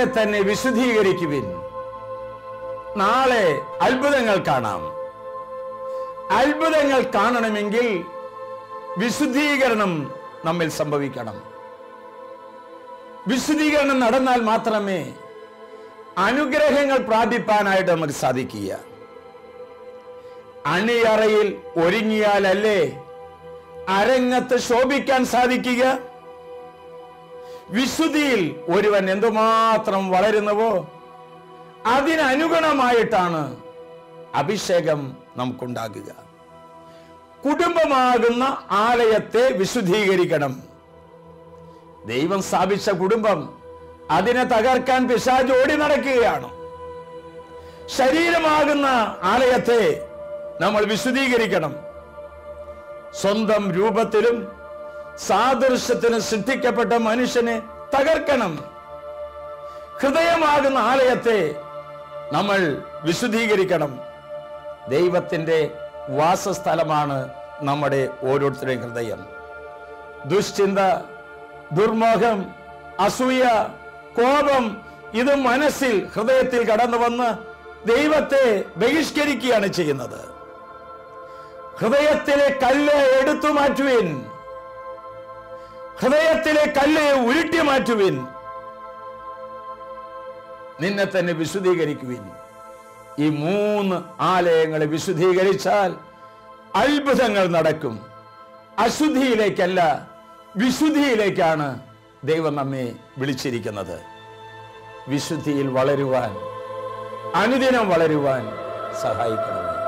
തന്നെ വിശുദ്ധീകരിക്കുവിൻ നാളെ അത്ഭുതങ്ങൾ കാണാം അത്ഭുതങ്ങൾ കാണണമെങ്കിൽ വിശുദ്ധീകരണം നമ്മിൽ സംഭവിക്കണം വിശുദ്ധീകരണം നടന്നാൽ മാത്രമേ അനുഗ്രഹങ്ങൾ പ്രാപിപ്പാനായിട്ട് നമുക്ക് സാധിക്കുക അണിയറയിൽ ഒരുങ്ങിയാലല്ലേ അരങ്ങത്ത് ശോഭിക്കാൻ സാധിക്കുക വിശുദ്ധിയിൽ ഒരുവൻ എന്തുമാത്രം വളരുന്നുവോ അതിനനുഗുണമായിട്ടാണ് അഭിഷേകം നമുക്കുണ്ടാകുക കുടുംബമാകുന്ന ആലയത്തെ വിശുദ്ധീകരിക്കണം ദൈവം സ്ഥാപിച്ച കുടുംബം അതിനെ തകർക്കാൻ പിശാജ് ഓടി നടക്കുകയാണ് ശരീരമാകുന്ന ആലയത്തെ നമ്മൾ വിശുദ്ധീകരിക്കണം സ്വന്തം രൂപത്തിലും സാദൃശ്യത്തിലും സൃഷ്ടിക്കപ്പെട്ട മനുഷ്യനെ തകർക്കണം ഹൃദയമാകുന്ന ആലയത്തെ നമ്മൾ വിശുദ്ധീകരിക്കണം ദൈവത്തിന്റെ വാസസ്ഥലമാണ് നമ്മുടെ ഓരോരുത്തരുടെയും ഹൃദയം ദുശ്ചിന്ത ദുർമോഹം അസൂയ കോപം ഇത് മനസ്സിൽ ഹൃദയത്തിൽ കടന്നു വന്ന് ദൈവത്തെ ബഹിഷ്കരിക്കുകയാണ് ചെയ്യുന്നത് ഹൃദയത്തിലെ കല്ല് എടുത്തു മാറ്റുവിൻ ഹൃദയത്തിലെ കല്ല് ഉരുട്ടി മാറ്റുവിൻ നിന്നെ തന്നെ വിശുദ്ധീകരിക്കുവിൻ ഈ മൂന്ന് ആലയങ്ങളെ വിശുദ്ധീകരിച്ചാൽ അത്ഭുതങ്ങൾ നടക്കും അശുദ്ധിയിലേക്കല്ല വിശുദ്ധിയിലേക്കാണ് ദൈവം നമ്മെ വിളിച്ചിരിക്കുന്നത് വിശുദ്ധിയിൽ വളരുവാൻ അനുദിനം വളരുവാൻ സഹായിക്കണമേ